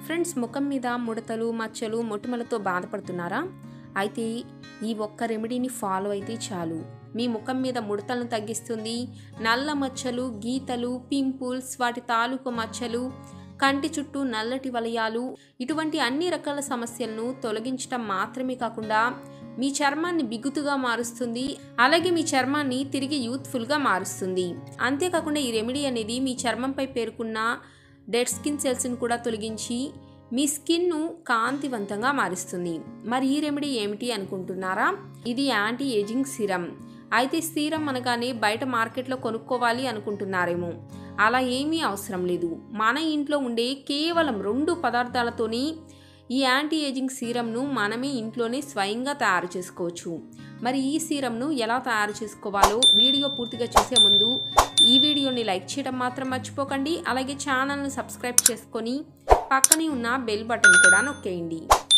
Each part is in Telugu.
ఫ్రెండ్స్ ముఖం మీద ముడతలు మచ్చలు మొటిమలతో బాధపడుతున్నారా అయితే ఈ ఒక్క రెమెడీని ఫాలో అయితే చాలు మీ ముఖం మీద ముడతలను తగ్గిస్తుంది నల్ల మచ్చలు గీతలు పింపుల్స్ వాటి తాలూకు మచ్చలు కంటి చుట్టూ నల్లటి వలయాలు ఇటువంటి అన్ని రకాల సమస్యలను తొలగించటం మాత్రమే కాకుండా మీ చర్మాన్ని బిగుతుగా మారుస్తుంది అలాగే మీ చర్మాన్ని తిరిగి యూత్ఫుల్గా మారుస్తుంది అంతేకాకుండా ఈ రెమెడీ అనేది మీ చర్మంపై పేరుకున్న డెడ్ స్కిన్ సెల్స్ని కూడా తొలగించి మీ స్కిన్ను కాంతివంతంగా మారుస్తుంది మరి ఈ రెమెడీ ఏమిటి అనుకుంటున్నారా ఇది యాంటీ ఏజింగ్ సిరం అయితే సీరం అనగానే బయట మార్కెట్లో కొనుక్కోవాలి అనుకుంటున్నారేమో అలా ఏమీ అవసరం లేదు మన ఇంట్లో ఉండే కేవలం రెండు పదార్థాలతోని ఈ యాంటీ ఏజింగ్ సీరంను మనమే ఇంట్లోనే స్వయంగా తయారు చేసుకోవచ్చు మరి ఈ సీరంను ఎలా తయారు చేసుకోవాలో వీడియో పూర్తిగా చూసే ముందు ఈ వీడియోని లైక్ చేయడం మాత్రం మర్చిపోకండి అలాగే ఛానల్ను సబ్స్క్రైబ్ చేసుకొని పక్కనే ఉన్న బెల్ బటన్ కూడా నొక్కేయండి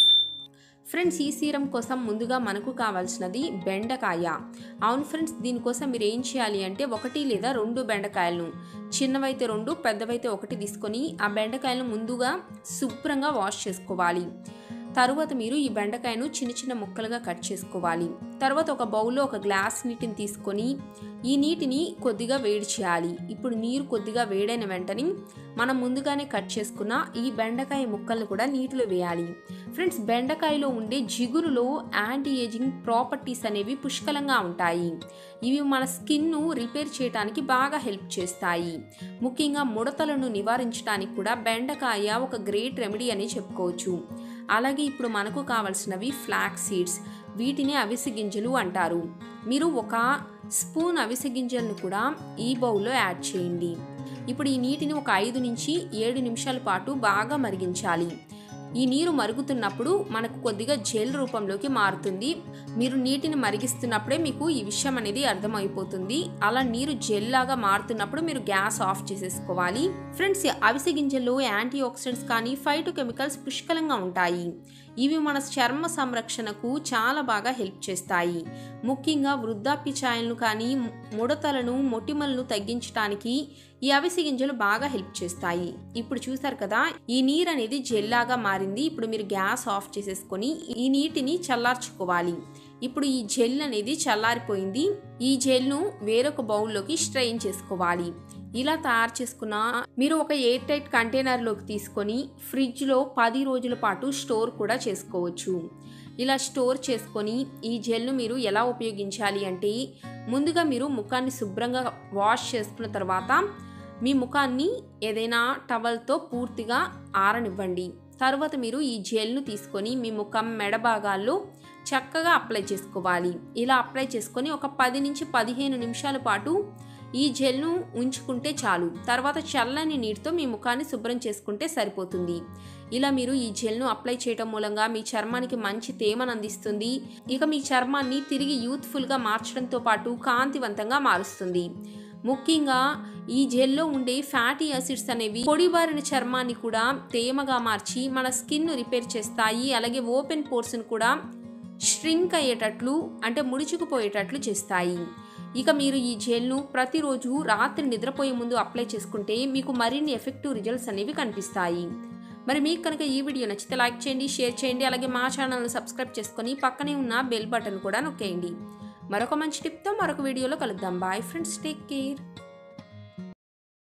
ఫ్రెండ్స్ ఈ సీరం కోసం ముందుగా మనకు కావాల్సినది బెండకాయ అవును ఫ్రెండ్స్ దీనికోసం మీరు ఏం చేయాలి అంటే ఒకటి లేదా రెండు బెండకాయలను చిన్నవైతే రెండు పెద్దవైతే ఒకటి తీసుకొని ఆ బెండకాయలను ముందుగా శుభ్రంగా వాష్ చేసుకోవాలి తరువాత మీరు ఈ బెండకాయను చిన్న చిన్న ముక్కలుగా కట్ చేసుకోవాలి తర్వాత ఒక బౌల్లో ఒక గ్లాస్ నీటిని తీసుకొని ఈ నీటిని కొద్దిగా వేడి చేయాలి ఇప్పుడు నీరు కొద్దిగా వేడైన వెంటనే మనం ముందుగానే కట్ చేసుకున్న ఈ బెండకాయ ముక్కలను కూడా నీటిలో వేయాలి ఫ్రెండ్స్ బెండకాయలో ఉండే జిగురులో యాంటీ ఏజింగ్ ప్రాపర్టీస్ అనేవి పుష్కలంగా ఉంటాయి ఇవి మన స్కిన్ను రిపేర్ చేయడానికి బాగా హెల్ప్ చేస్తాయి ముఖ్యంగా ముడతలను నివారించడానికి కూడా బెండకాయ ఒక గ్రేట్ రెమెడీ అని చెప్పుకోవచ్చు అలాగే ఇప్పుడు మనకు కావాల్సినవి ఫ్లాక్ సీడ్స్ వీటిని అవిసె గింజలు అంటారు మీరు ఒక స్పూన్ అవిసె గింజలను కూడా ఈ బౌల్లో యాడ్ చేయండి ఇప్పుడు ఈ నీటిని ఒక ఐదు నుంచి ఏడు నిమిషాల పాటు బాగా మరిగించాలి ఈ నీరు మరుగుతున్నప్పుడు మనకు కొద్దిగా జెల్ రూపంలోకి మారుతుంది మీరు నీటిని మరిగిస్తున్నప్పుడే మీకు ఈ విషయం అనేది అర్థమైపోతుంది అలా నీరు జెల్ లాగా మారుతున్నప్పుడు మీరు గ్యాస్ ఆఫ్ చేసేసుకోవాలి ఫ్రెండ్స్ అవిసె గింజల్లో యాంటీ ఆక్సిడెంట్స్ కానీ ఫైటో కెమికల్స్ పుష్కలంగా ఉంటాయి ఇవి మన చర్మ సంరక్షణకు చాలా బాగా హెల్ప్ చేస్తాయి ముఖ్యంగా వృద్ధాప్య ఛాయలను కానీ ముడతలను మొటిమలను తగ్గించడానికి ఈ అవిసె గింజలు బాగా హెల్ప్ చేస్తాయి ఇప్పుడు చూసారు కదా ఈ నీరు అనేది జెల్లాగా మారింది ఇప్పుడు మీరు గ్యాస్ ఆఫ్ చేసేసుకొని ఈ నీటిని చల్లార్చుకోవాలి ఇప్పుడు ఈ జెల్ అనేది చల్లారిపోయింది ఈ జెల్ను వేరొక బౌల్లోకి స్ట్రెయిన్ చేసుకోవాలి ఇలా తయారు చేసుకున్న మీరు ఒక ఎయిర్ టైట్ కంటైనర్లోకి తీసుకొని ఫ్రిడ్జ్లో పది రోజుల పాటు స్టోర్ కూడా చేసుకోవచ్చు ఇలా స్టోర్ చేసుకొని ఈ జెల్ను మీరు ఎలా ఉపయోగించాలి అంటే ముందుగా మీరు ముఖాన్ని శుభ్రంగా వాష్ చేసుకున్న తర్వాత మీ ముఖాన్ని ఏదైనా టవల్తో పూర్తిగా ఆరనివ్వండి తర్వాత మీరు ఈ జెల్ను తీసుకొని మీ ముఖం మెడ భాగాల్లో చక్కగా అప్లై చేసుకోవాలి ఇలా అప్లై చేసుకొని ఒక పది నుంచి పదిహేను నిమిషాల పాటు ఈ జెల్ను ఉంచుకుంటే చాలు తర్వాత చల్లని నీటితో మీ ముఖాన్ని శుభ్రం చేసుకుంటే సరిపోతుంది ఇలా మీరు ఈ జెల్ను అప్లై చేయటం మూలంగా మీ చర్మానికి మంచి తేమను అందిస్తుంది ఇక మీ చర్మాన్ని తిరిగి యూత్ఫుల్గా మార్చడంతో పాటు కాంతివంతంగా మారుస్తుంది ముఖ్యంగా ఈ జెల్లో ఉండే ఫ్యాటీ యాసిడ్స్ అనేవి పొడిబారిన చర్మాన్ని కూడా తేమగా మార్చి మన స్కిన్ రిపేర్ చేస్తాయి అలాగే ఓపెన్ పోర్స్ని కూడా ష్రింక్ అయ్యేటట్లు అంటే ముడుచుకుపోయేటట్లు చేస్తాయి ఇక మీరు ఈ జెల్ను ప్రతిరోజు రాత్రి నిద్రపోయే ముందు అప్లై చేసుకుంటే మీకు మరిన్ని ఎఫెక్టివ్ రిజల్ట్స్ అనేవి కనిపిస్తాయి మరి మీకు కనుక ఈ వీడియో నచ్చితే లైక్ చేయండి షేర్ చేయండి అలాగే మా ఛానల్ను సబ్స్క్రైబ్ చేసుకొని పక్కనే ఉన్న బెల్ బటన్ కూడా నొక్కేయండి మరొక మంచి టిప్తో మరొక వీడియోలో కలుద్దాం బాయ్ ఫ్రెండ్స్ టేక్ కేర్